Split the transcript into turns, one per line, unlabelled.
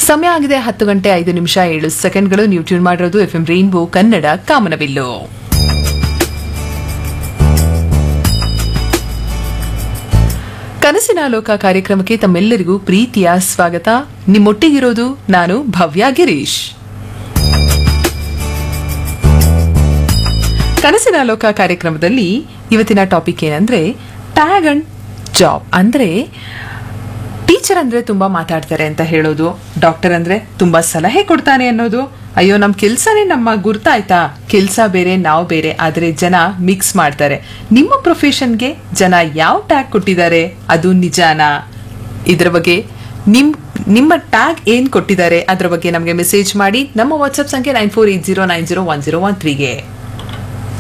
ಸಮಯ ಆಗಿದೆ ಹತ್ತು ಗಂಟೆ ಐದು ನಿಮಿಷ ಏಳು ಸೆಕೆಂಡ್ಗಳು ನೀವು ಟ್ಯೂನ್ ಮಾಡಿರೋದು ಎಫ್ ಎಂ ರೈನ್ಬೋ ಕನ್ನಡ ಕಾಮನಬಿಲ್ಲು ಕನಸಿನ ಲೋಕ ಕಾರ್ಯಕ್ರಮಕ್ಕೆ ತಮ್ಮೆಲ್ಲರಿಗೂ ಪ್ರೀತಿಯ ಸ್ವಾಗತ ನಿಮ್ಮೊಟ್ಟಿಗಿರೋದು ನಾನು ಭವ್ಯ ಗಿರೀಶ್ ಕನಸಿನ ಲೋಕ ಕಾರ್ಯಕ್ರಮದಲ್ಲಿ ಇವತ್ತಿನ ಟಾಪಿಕ್ ಏನಂದ್ರೆ ಟ್ಯಾಗ್ ಅಂಡ್ ಜಾಬ್ ಅಂದ್ರೆ ಟೀಚರ್ ಅಂದ್ರೆ ತುಂಬಾ ಮಾತಾಡ್ತಾರೆ ಅಂತ ಹೇಳೋದು ಡಾಕ್ಟರ್ ಅಂದ್ರೆ ತುಂಬಾ ಸಲಹೆ ಕೊಡ್ತಾನೆ ಅನ್ನೋದು ಅಯ್ಯೋ ನಮ್ ಕೆಲ್ಸನೇ ನಮ್ಮ ಗುರ್ತಾಯ್ತಾ ಕೆಲ್ಸ ಬೇರೆ ನಾವು ಬೇರೆ ಆದ್ರೆ ಜನ ಮಿಕ್ಸ್ ಮಾಡ್ತಾರೆ ನಿಮ್ಮ ಪ್ರೊಫೆಷನ್ಗೆ ಜನ ಯಾವ ಟ್ಯಾಗ್ ಕೊಟ್ಟಿದ್ದಾರೆ ಅದು ನಿಜಾನಾ ಇದ್ರ ಬಗ್ಗೆ ನಿಮ್ ನಿಮ್ಮ ಟ್ಯಾಗ್ ಏನ್ ಕೊಟ್ಟಿದ್ದಾರೆ ಅದ್ರ ಬಗ್ಗೆ ನಮಗೆ ಮೆಸೇಜ್ ಮಾಡಿ ನಮ್ಮ ವಾಟ್ಸ್ಆಪ್ ಸಂಖ್ಯೆ nine four eight zero nine zero one zero one ತ್ರೀಗೆ